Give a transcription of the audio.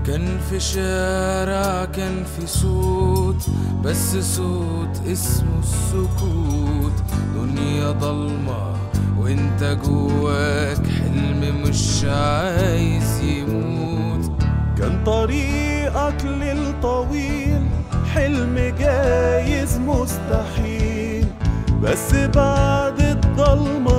كان في شارع كان في صوت بس صوت اسمه السكوت دنيا ضلمة وانت جواك حلم مش عايز يموت كان طريقك للطويل حلم جايز مستحيل بس بعد الضلمة